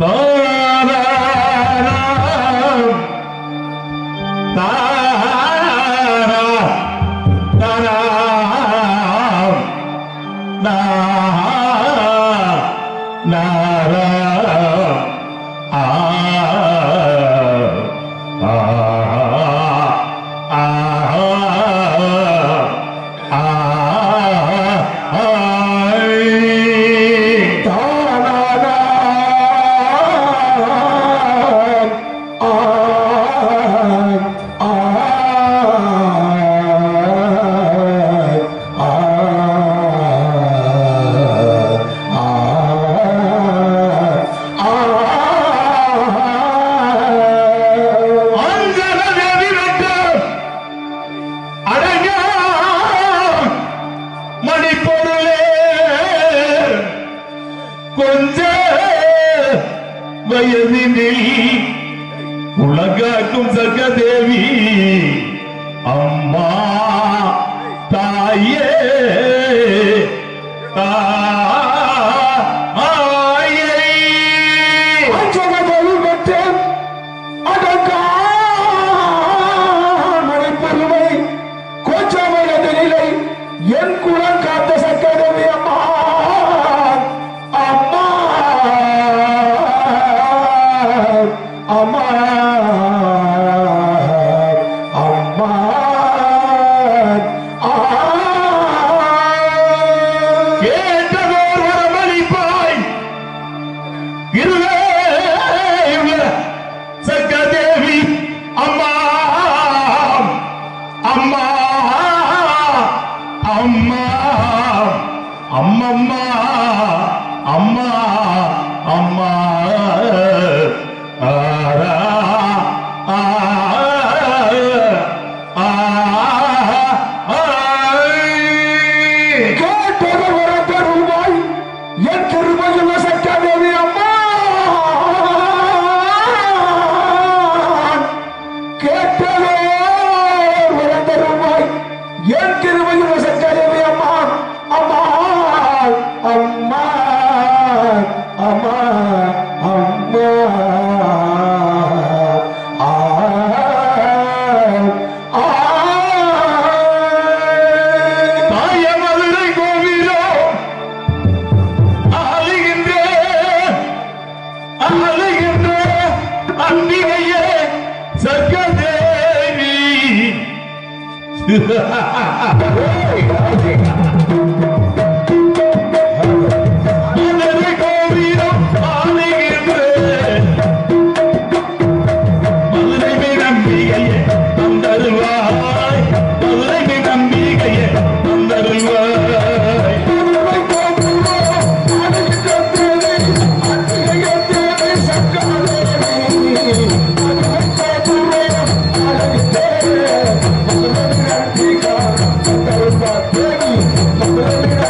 மணிப்பொருளே கொஞ்ச வயதினில் உலகாக்கும் சகதேவி அம்மா தாயே தாயே அச்சகதொழில் பெற்றேன் அடக்காமலை பெருமை கோச்சமயது நிலை என் குலம் காத்த சக்கரவி அம்மா அம்மா அம்மா அம்மா கேட்டதோர் வரமளிப்பாய் இருவே சக்கதேவி அம்மா அம்மா அம்மா அம்மம்மா அம்மா அம்மா ஆரா ஆ ஆ கேட்டது வர பெருமாய் என் திருமையுள்ள சக்கரவி அம்மா கேட்டதோ வர பெருமாய் என் திருமையுள்ள சக்கரவி அம்மா அம்மா அம்மா அம்மா அம்மா ஆ ஆ தாய மதுரை கோவிலோ அழுகின்ற அழுகின்ற அன்பிகையே சர்க்கதேவி மதுரை கோவிலோ அழுகின்ற மதுரை நம்பிக்கையே தந்தருவாய் மதுரை நம்பிக்கையே தந்தருவாய் Thank you.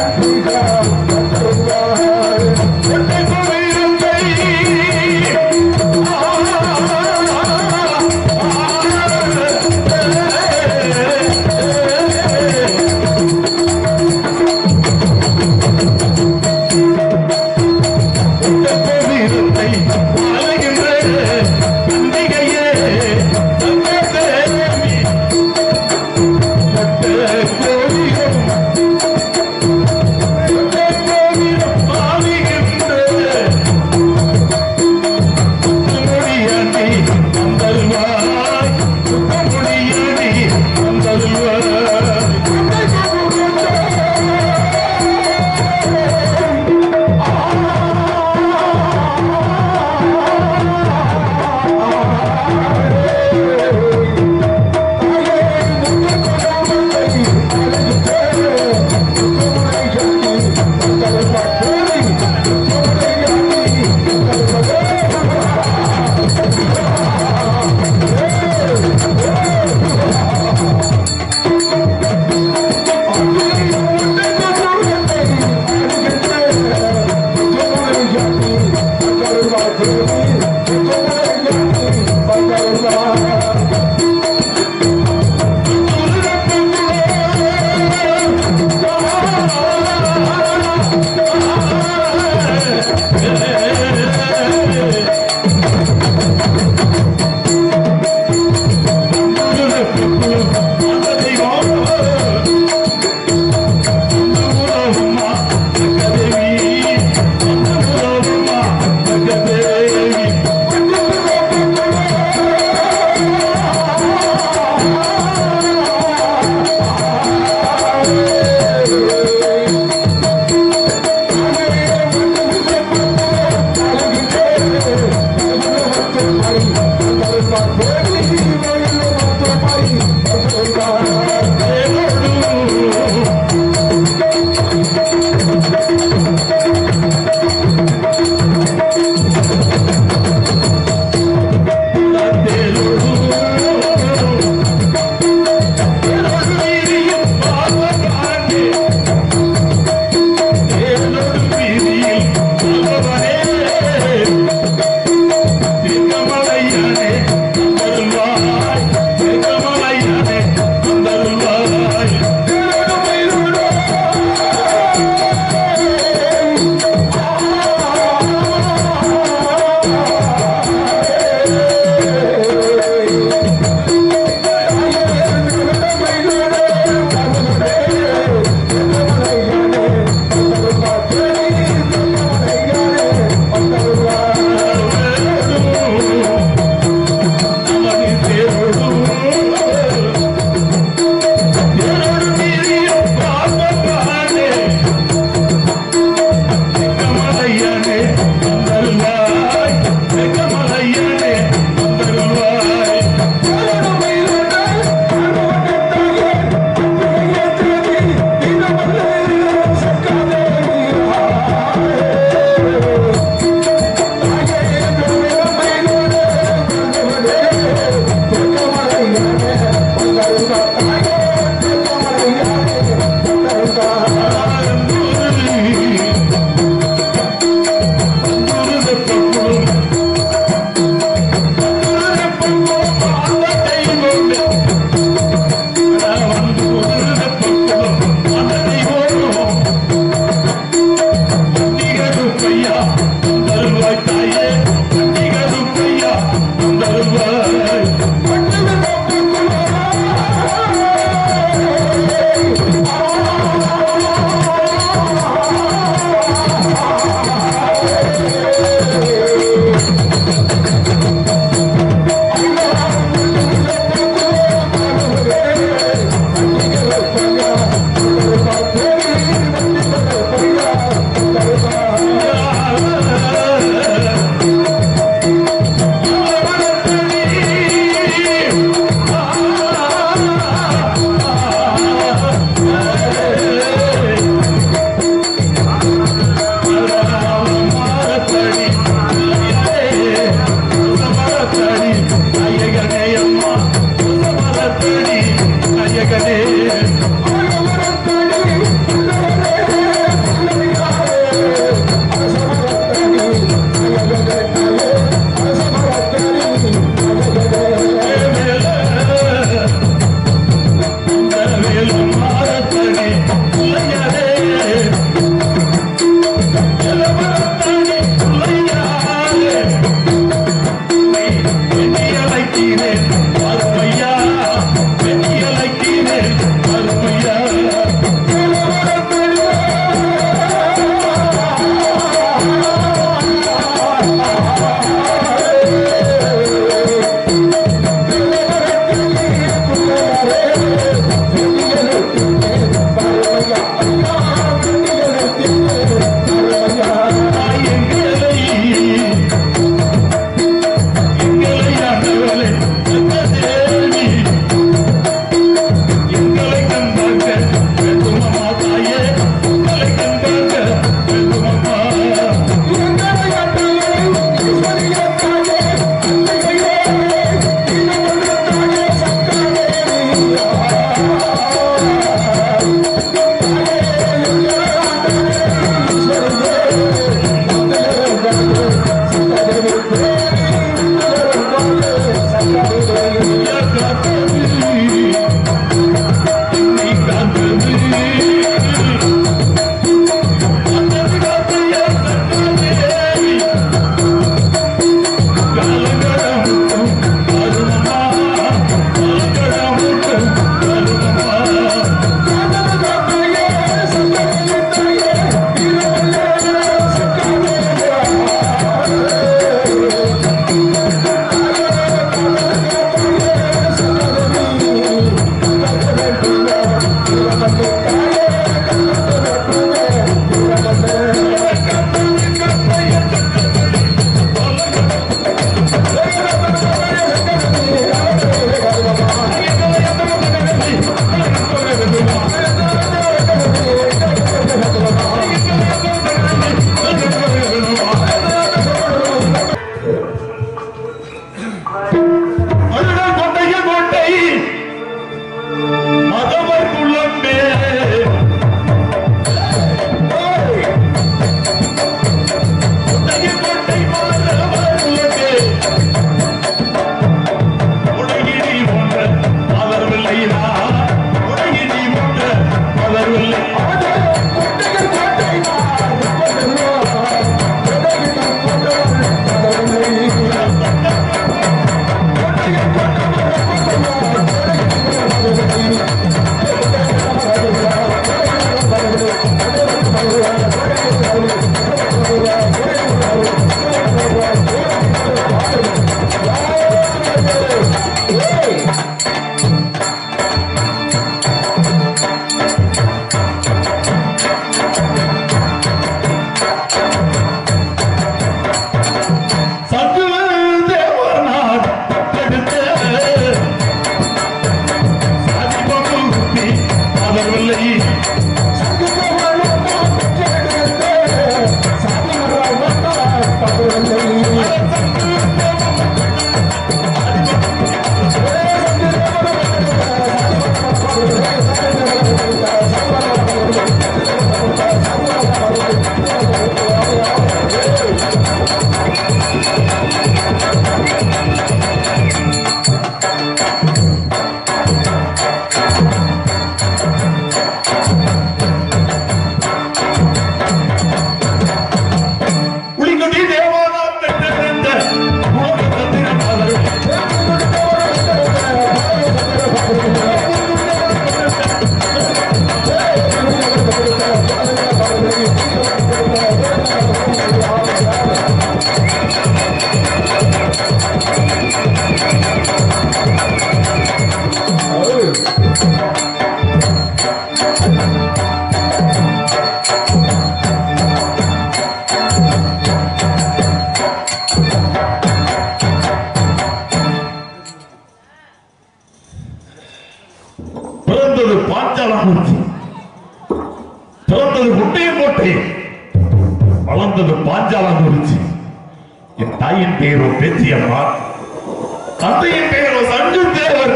வளர்ந்தது பாஞ்சாலங்குறிச்சி என் தாயின் பெயரோ பேச்சியம்மா தந்தையின் பெயரோ சஞ்சு தேவர்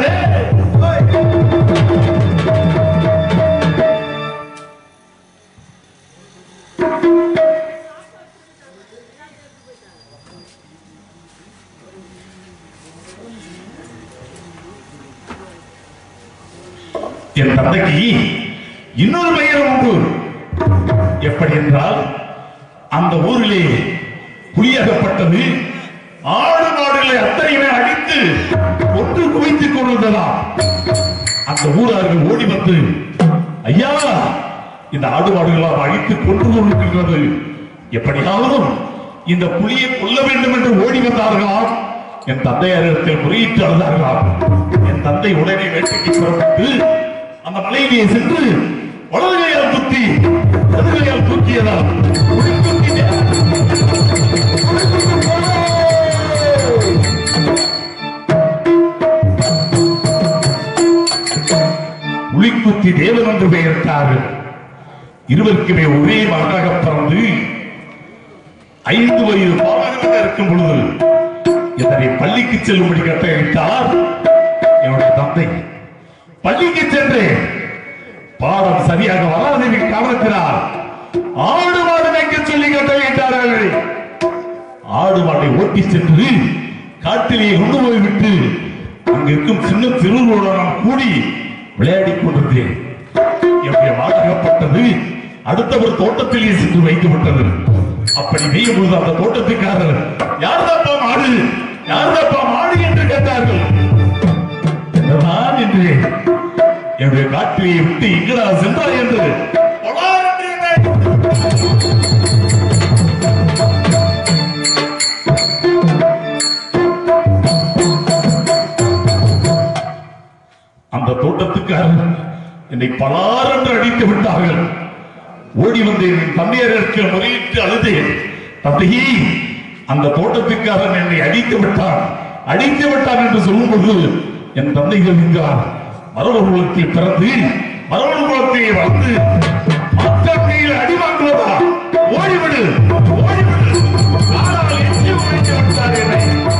என் தந்தைக்கு இன்னொரு பெயர் உண்டு எப்படி என்றால் அந்த ஊரிலே புலியாகப்பட்டது ஆடு மாடுகளை அத்தனையுமே அடித்து ஒன்று குவித்துக் கொண்டிருந்ததாம் அந்த ஊரார்கள் ஓடி வந்து ஐயா இந்த ஆடு மாடுகளால் அழித்து கொண்டு கொண்டிருக்கின்றது எப்படியாவது இந்த புலியை கொல்ல வேண்டும் என்று ஓடி வந்தார்களாம் என் தந்தையாரிடத்தில் முறையிட்டு அழுதார்களாம் என் தந்தை உடனே வேட்டைக்கு புறப்பட்டு அந்த மலையிலே சென்று வலது கையால் குத்தி இடது கையால் தூக்கியதால் புலி தூக்கினார். புலிக்குத்தி தேவன் என்று பெயர்த்தார்கள் இருவருக்குமே ஒரே மகனாக பிறந்து ஐந்து வயது பாலகனாக இருக்கும் பொழுது இதனை பள்ளிக்கு செல்லும்படி கட்டளையிட்டார் என்னுடைய தந்தை பள்ளிக்கு சென்றேன் பாடம் சரியாக வராத காரணத்தினால் ஆடு மாடு மேய்க்க சொல்லி கட்டளையிட்டார்கள் ஆடு மாட்டை ஓட்டி சென்று காட்டிலே கொண்டு போய் விட்டு அங்க இருக்கும் சின்ன சிறுவர்களுடன் நான் கூடி விளையாடிக் கொண்டிருந்தேன் என்னுடைய வாடகப்பட்டது அடுத்த ஒரு தோட்டத்திலே சென்று வைக்கப்பட்டது அப்படி மேயும் பொழுது அந்த தோட்டத்துக்காரர் யார் தப்பா மாடு யார் தப்பா மாடு என்று கேட்டார்கள் நான் என்று என்னுடைய காட்டிலே விட்டு இங்கடா சென்றாய் என்று "பொலார்" என்று என்னை அந்த தோட்டத்துக்காரர் என்னை பலார் என்று அடித்து விட்டார்கள் ஓடி வந்தேன் என் தந்தையருக்கு முறையிட்டு அழுதேன் தந்தையே அந்த தோட்டத்துக்காரன் என்னை அடித்து விட்டான் அடித்து விட்டான் என்று சொல்லும்போது என் தந்தை சொல்கிறார் மரபர் குலத்தில் பிறந்து மரபர் குலத்தை வந்து மற்றவர்கள் அடி வாங்குவதா ஓடிவிடு ஓடிவிடு ஆனால் எஞ்சி உழைத்து விட்டார் என்னை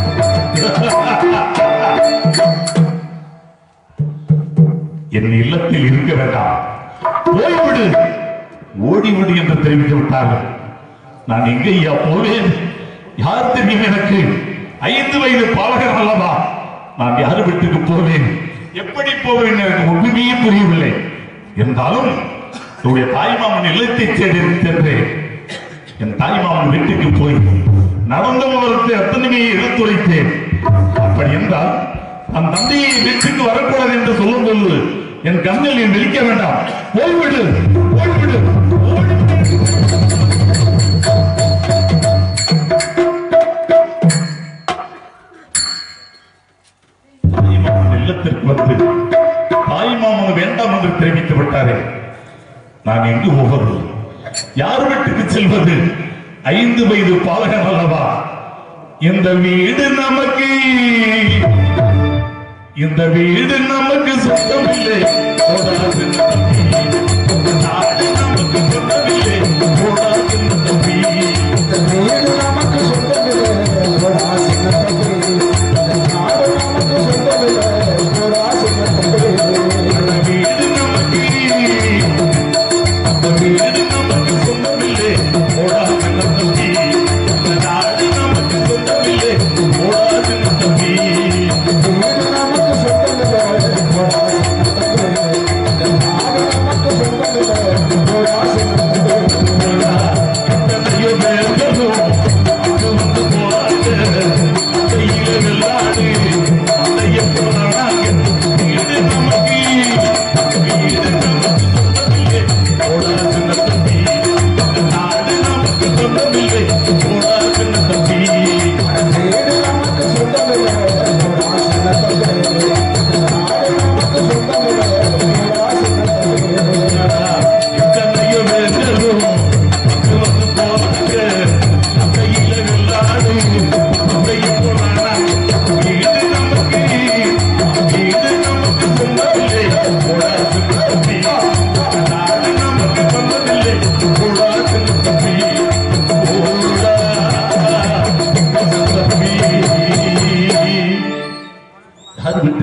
என் இல்லத்தில் இருக்க வேண்டாம் போய்விடு ஓடிவிடு என்று தெரிவித்து விட்டார்கள் நான் எங்க ஐயா போவேன் யார் தெரியும் எனக்கு ஐந்து வயது பாலகர் அல்லவா நான் யார் வீட்டுக்கு போவேன் எப்படி போவேன் எனக்கு ஒன்றுமே புரியவில்லை இருந்தாலும் என்னுடைய தாய்மாமன் இல்லத்தை தேடி சென்றேன் என் தாய்மாமன் வீட்டுக்கு போய் நடந்த விவரத்தை அத்தனையுமே எடுத்துரைத்தேன் அப்படி என்றால் தன் தந்தையை வீட்டுக்கு வரக்கூடாது என்று சொல்லும் போது என் கண்ணில் நீ விழிக்க வேண்டாம் போய்விடு போய்விடு ஓடிவிடு. தாய்மாமன் இல்லத்திற்கு வந்து தாய்மாமன் வேண்டாம் என்று தெரிவித்து விட்டாரே நான் எங்கு போவது யார் வீட்டுக்கு செல்வது ஐந்து வயது பாலகன் அல்லவா இந்த வீடு நமக்கு இந்த வீடு நமக்கு சொந்தமில்லை போடாது நம்பி. இந்த நாடு நமக்கு சொந்தமில்லை போடாது நம்பி. இந்த வீடு நமக்கு சொந்தமில்லை, போடா சின்ன தம்பி. இந்த நாடு நமக்கு சொந்தமில்லை, போடா சின்ன தம்பி. அந்த வீடு நமக்கு அந்த வீடு நமக்கு சொந்தமில்லை போடாது நம்பி. இந்த நாடு நமக்கு சொந்தமில்லை போடாது நம்பி. இந்த வீடு நமக்கு சொந்தமில்லை, போடா சின்ன தம்பி. இந்த நாடு நமக்கு சொந்தமில்லை, போடா சின்ன தம்பி.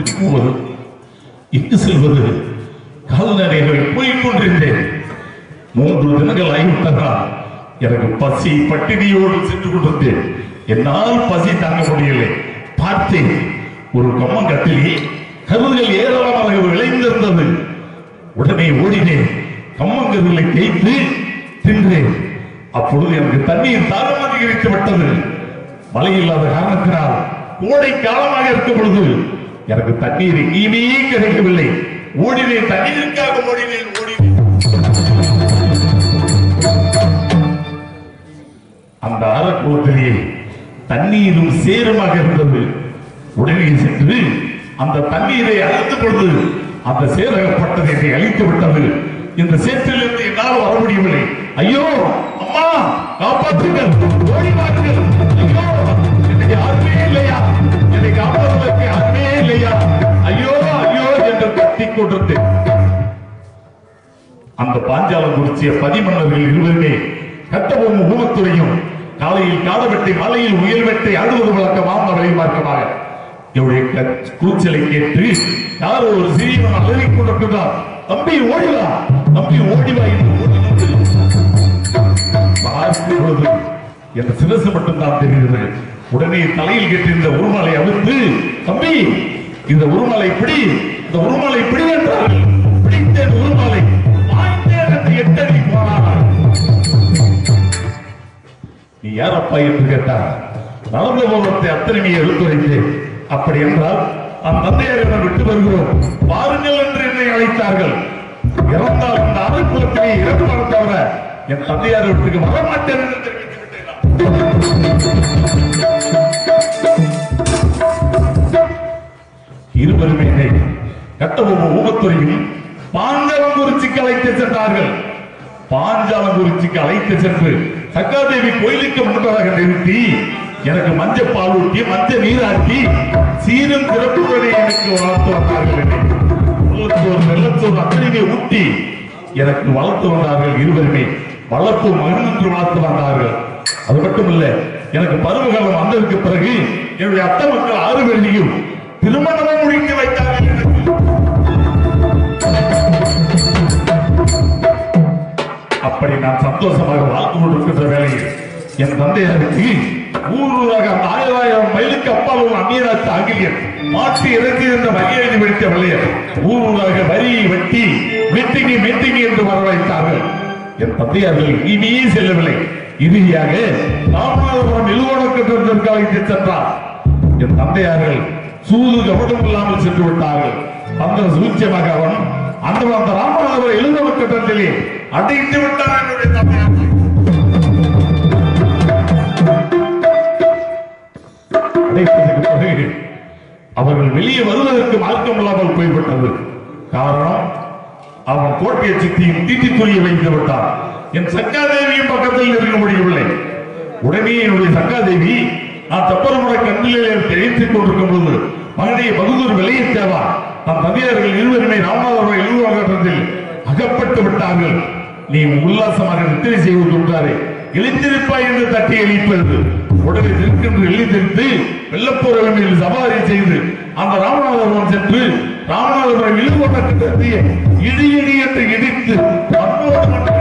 எப்படி போவது எங்கு செல்வது கால்நடைகளை போய்க் கொண்டிருந்தேன் மூன்று தினங்கள் ஆகிவிட்டதால் எனக்கு பசி பட்டினியோடு சென்று கொண்டிருந்தேன் என்னால் பசி தாங்க முடியலை பார்த்தேன் ஒரு கம்மங்கட்டிலே கருதுகள் ஏராளமாக விளைந்திருந்தது உடனே ஓடினேன் கம்மங்கருகளை தேய்த்து தின்றேன் அப்பொழுது எனக்கு தண்ணீர் தாகம் அதிகரித்து விட்டது மழை இல்லாத காரணத்தினால் கோடை காலமாக இருக்கும் பொழுது எனக்கு தண்ணீர் எங்கேயுமே கிடைக்கவில்லை ஓடினேன் தண்ணீருக்காக ஓடினேன் ஓடினேன் அந்த ஆரக்குளத்திலே தண்ணீரும் சேருமாக இருந்தது உடனே சென்று அந்த தண்ணீரை அழைத்துக் பொழுது அந்த சேரகப்பட்டது என்னை அழித்து விட்டது இந்த சேற்றிலிருந்து என்னால் வர முடியவில்லை ஐயோ அம்மா காப்பாற்றுங்கள் ஓடி வாருங்கள் ஐயோ எனக்கு யாருமே இல்லையா என்னை காப்பாற்றுவதற்கு யாருமே இல்லையா ஐயோ ஐயோ என்று கத்திக் கொண்டிருந்தேன் அந்த பாஞ்சாலம் குறிச்சிய பதிமன்னர்கள் இருவருமே கட்டபொம்மு ஊமத்துறையும் காலையில் காலவெட்டை மலையில் உயர் வெட்டை அழுவது வழக்கமாக வழிமார்க்கமாக இவருடைய க- கூச்சலை கேட்டு யாரோ ஒரு சிறியவன் அலறிக் கொண்டிருக்கிறார் தம்பி ஓடிவா தம்பி ஓடிவா என்று ஓடி வந்து பார்க்கும் பொழுது என் சிரசு மட்டும் தான் தெரிகிறது உடனே தலையில் கட்டியிருந்த உருமாலை அவிழ்த்து தம்பி இந்த உருமாலை பிடி இந்த உருமாலை பிடி என்றார்கள் பிடித்தேன் உருமாலை வாய்ந்தேன் என்று எட்டடி போனார் நீ யாரப்பா என்று கேட்டார் நடந்த போகத்தை அத்தனை எடுத்துரைத்தேன் அப்படி என்றால் நம் தந்தையாரிடம் விட்டு வருகிறோம் பாருங்கள் என்று என்னை அழைத்தார்கள் இறந்தால் இந்த அரைக்குலத்திலே இறப்பார் தவிர என் தந்தையார் வீட்டுக்கு வரமாட்டேன் என்று தெரிவித்து விட்டேன் நான். இருவருமே என்னை கட்டபொம்மு ஊமத்துறையும் பாஞ்சலங்குறிச்சிக்கு அழைத்து சென்றார்கள் பாஞ்சாலங்குறிச்சிக்கு அழைத்து சென்று சக்காதேவி கோயிலுக்கு முன்பதாக நிறுத்தி எனக்கு மஞ்சள் பால் ஊட்டி மஞ்சள் நீராட்டி சீரும் சிறப்புடனே எனக்கு வளர்த்து வந்தார்கள் என்னை. உள்ளத்தோர் வெள்ளத்தோர் அத்தனையுமே ஊட்டி எனக்கு வளர்த்து வந்தார்கள் இருவருமே வளர்ப்பு மகன் என்று வளர்த்து வந்தார்கள் அது மட்டுமல்ல எனக்கு பருவகாலம் வந்ததற்கு பிறகு என்னுடைய அத்தை மக்கள் ஆறு பேரையும் திருமணமும் முடித்து வைத்தார்கள் எனக்கு. அப்படி நான் சந்தோஷமாக வாழ்ந்து கொண்டிருக்கின்ற வேளையில் என் தந்தையாருக்கு ஊர் ஊராக அந்த ஆயிரம் மைலுக்கு அப்பால் உள்ள அந்நியராட்சி ஆங்கிலியன் மாற்றி இறக்கி என்ற வரி எழுதி வெடித்த வெள்ளையர் ஊர் ஊராக வரி வெட்டி மீட்டிங்கி மீட்டிங்கி என்று வரவழைத்தார்கள் என் தந்தையார்கள் இனியே செல்லவில்லை இறுதியாக ராமநாதபுரம் நிலுவனத்திற்கு அழைத்து சென்றார் என் தந்தையார்கள் சூது கவனம் இல்லாமல் சென்று விட்டார்கள் அந்த சூழ்ச்சியமாக அவன் அந்த அந்த ராமநாதபுரம் எழுதவ கட்டத்திலே அடைத்து விட்டார் என்னுடைய தந்தையார்கள் அடைத்ததுக்கு பிறகு அவர்கள் வெளியே வருவதற்கு மார்க்கம் இல்லாமல் போய்விட்டது காரணம் அவன் கோட்டையை சுத்தியும் தீட்டி துணியை வைத்து விட்டான் என் சக்காதேவியும் பக்கத்தில் இருக்க முடியவில்லை உடனே என்னுடைய சக்காதேவி நான் தப்பரமுறை கண்ணிலே தெரிவித்துக் கொண்டிருக்கும் போது மகனே பகுதூர் விலையை தேவா நம் தந்தையார்கள் இருவருமே ராமநாதபுரம் எழுதுவாகத்தில் அகப்பட்டு விட்டார்கள் நீ உல்லாசமாக நித்திரை செய்வது என்றாரே எழுந்திருப்பாய் என்று தட்டி எழுப்பது உடனே திருக்கென்று எழுந்திருத்து வெள்ளப்போர் மீது சவாரி செய்து அந்த ராமநாதபுரம் சென்று ராமநாதபுரம் இழுகொண்ட கிட்டத்தையே இடி இடி என்று இடித்து மண்ணோடு மண்ணாக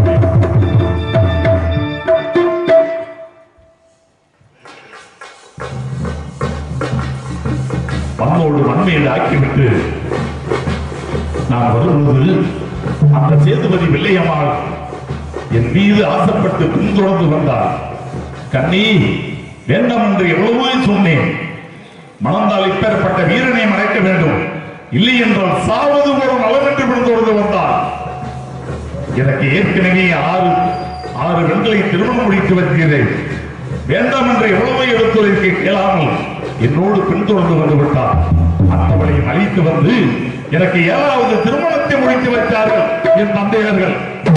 மண்ணோடு மண்மையில் ஆக்கிவிட்டு நான் வரும்போது அந்த சேதுபதி வெள்ளையம்மாள் என் மீது ஆசைப்பட்டு பின்தொடர்ந்து வந்தார் கண்ணி வேண்டாம் என்று எவ்வளவோ சொன்னேன் மணந்தால் இப்பேற்பட்ட வீரனை மறைக்க வேண்டும் இல்லை என்றால் சாவது கூட நலம் என்று பின்தொடர்ந்து வந்தார் எனக்கு ஏற்கனவே ஆறு ஆறு பெண்களை திருமணம் முடித்து வருகிறேன் வேண்டாம் என்று எவ்வளவோ எடுத்துரைக்க கேளாமல் என்னோடு பின்தொடர்ந்து வந்து விட்டார் அத்தவளையும் அழைத்து வந்து எனக்கு ஏழாவது திருமணத்தை முடித்து வைத்தார்கள் என் தந்தையர்கள்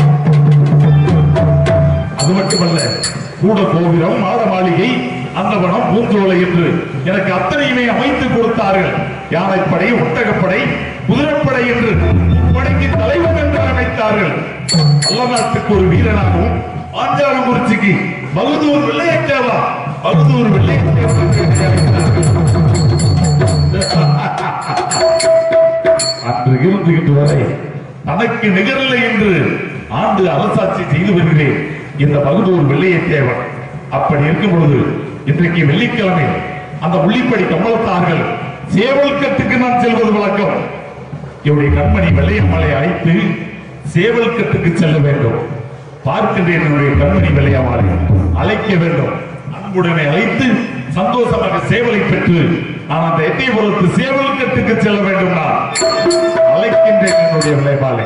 அது மட்டுமல்ல கூட கோபுரம் மாட மாளிகை அந்தவனம் பூஞ்சோலை என்று எனக்கு அத்தனையுமே அமைத்து கொடுத்தார்கள் யானைப்படை ஒட்டகப்படை குதிரைப்படை என்று படைக்கு தலைவன் என்று அமைத்தார்கள் அல்லநாட்டுக்கு ஒரு வீரனாகவும் ஆஞ்சாலங்குறிச்சிக்கு பகுதூர் வெள்ளையத்தேவா பகுதூர் வெள்ளையத்தேவா என்று அமைத்தார்கள். இந்த அன்று இருந்து இன்று வரை தனக்கு நிகரில்லை என்று ஆண்டு அரசாட்சி செய்து வருகிறேன் இந்த மகுதூர் வெள்ளைய தேவன் அப்படி இருக்கும் பொழுது இன்றைக்கு வெள்ளிக்கிழமை அந்த உள்ளிப்படி கமலத்தார்கள் சேவல்கட்டுக்கு நான் செல்வது வழக்கம் இவருடைய கண்மணி வெள்ளையம்மலை அழைத்து சேவல்கட்டுக்கு செல்ல வேண்டும் பார்க்கின்றேன் என்னுடைய கண்மணி வெள்ளையம்மாளை அழைக்க வேண்டும் அன்புடனே அழைத்து சந்தோஷமாக சேவலை பெற்று நான் அந்த எட்டியபுரத்து சேவல்கட்டுக்கு செல்ல வேண்டும் நான் அழைக்கின்றேன் என்னுடைய விளைவாளை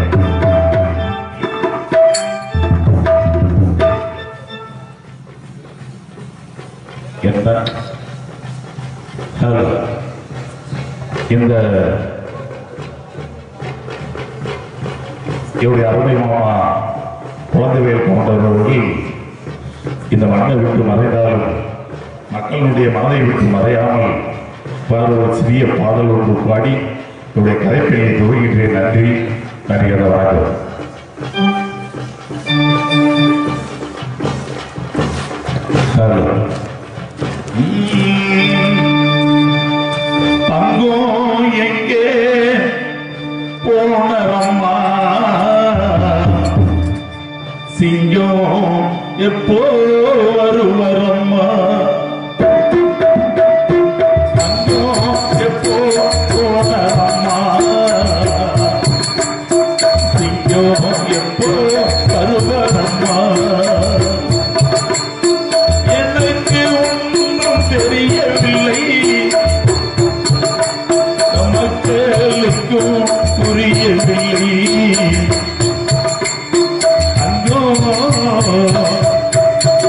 என்ன ஹலோ இந்த என்னுடைய அருமை மாமா குழந்தைவேல் போன்றவர்கள் இந்த மண்ணை விட்டு மறைந்தாலும் மக்களுடைய மனதை விட்டு மறையாமல் வேறு ஒரு சிறிய பாடல் ஒன்று பாடி என்னுடைய கதைப்பையை துவங்குகின்றேன் நன்றி நன்றிகிற வணக்கம் ஹலோ தங்கம் எங்கே போனரம்மா சிங்கம் எப்போ வருவரம்மா தங்கம் எப்போ போனரம்மா சிங்கம் எப்போ வருவரம்மா எனக்கு ஒன்றும் தெரியவில்லை மக்களுக்கும் புரியவில்லை அங்கோ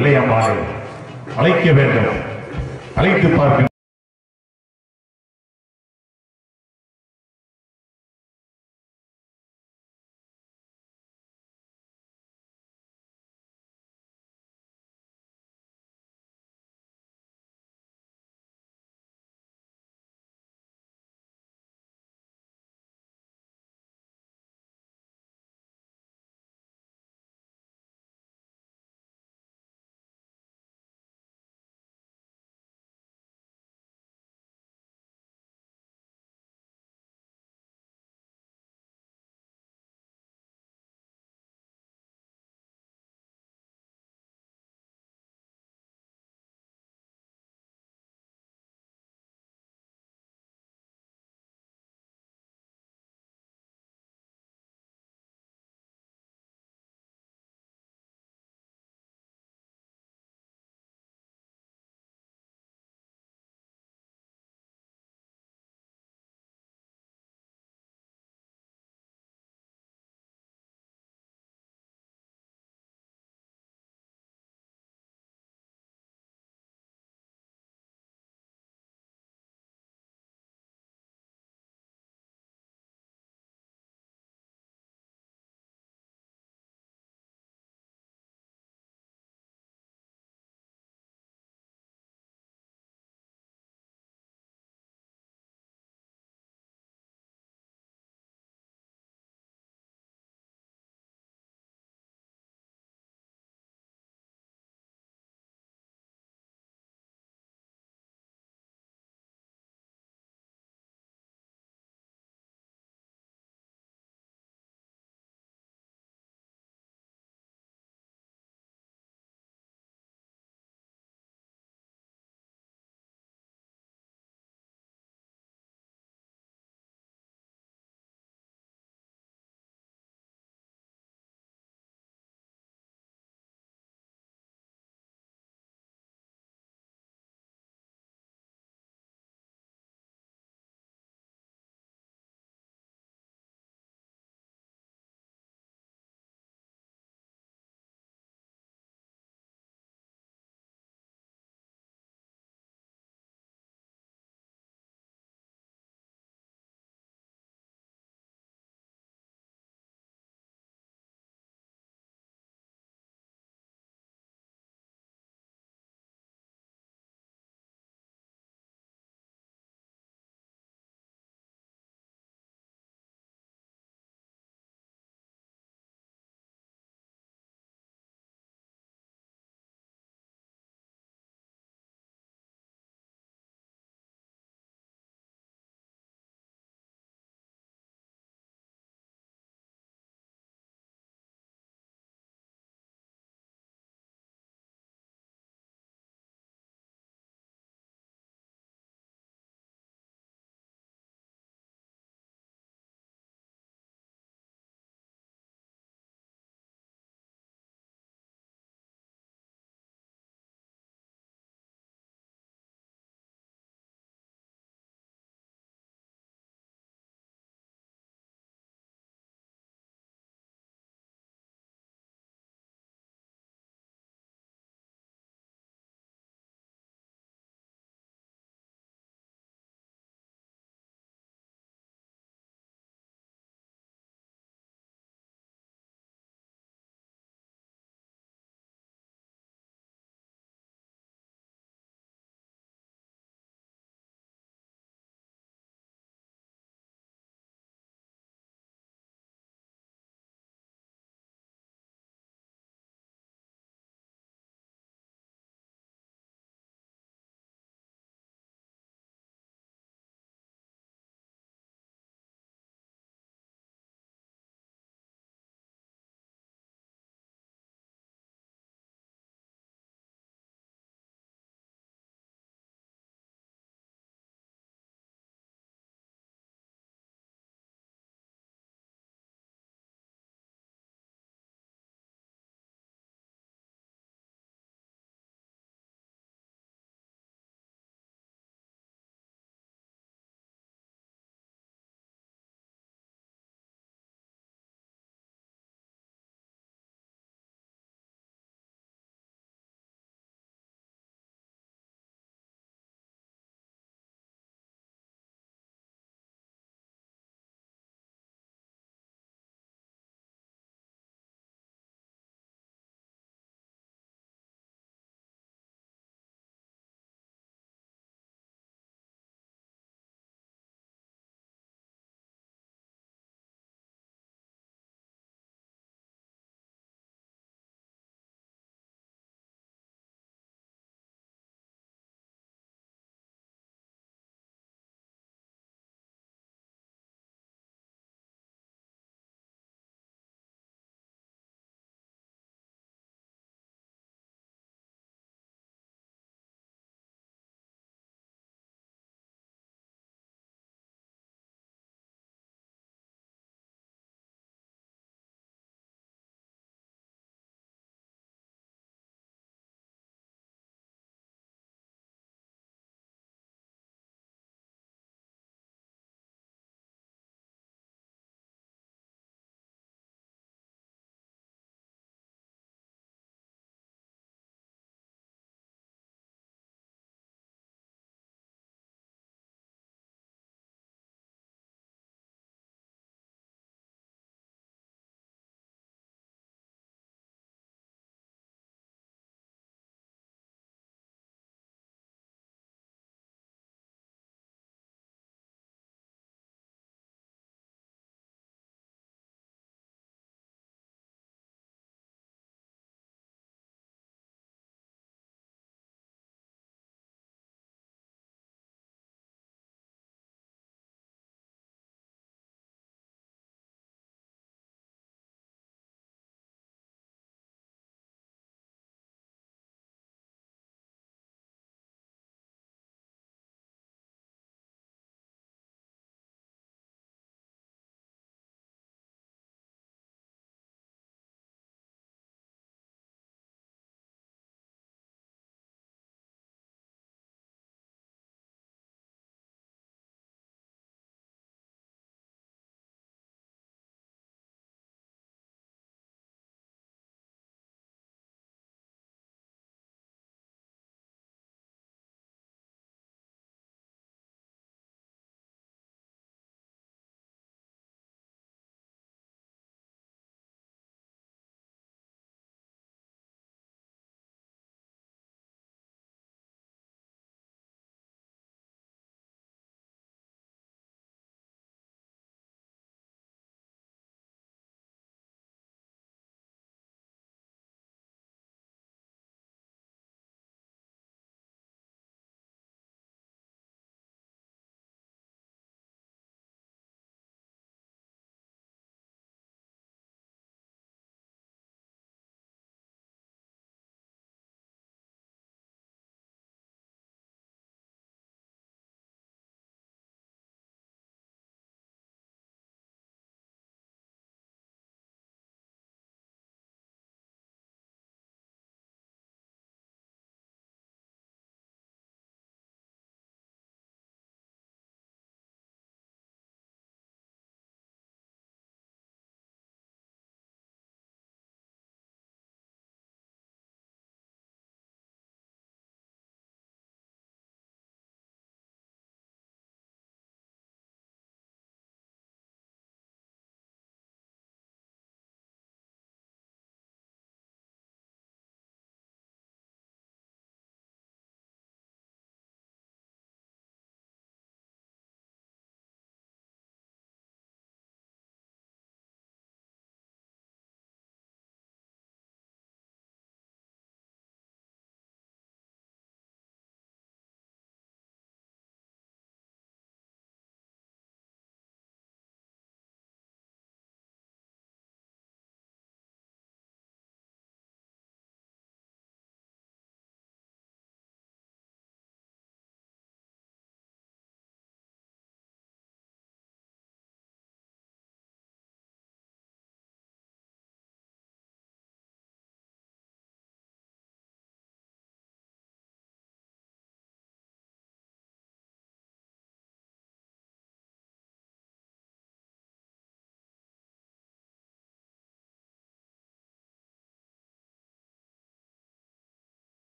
வெள்ளையம்மாளை அழைக்க வேண்டும் அழைத்து பார்க்க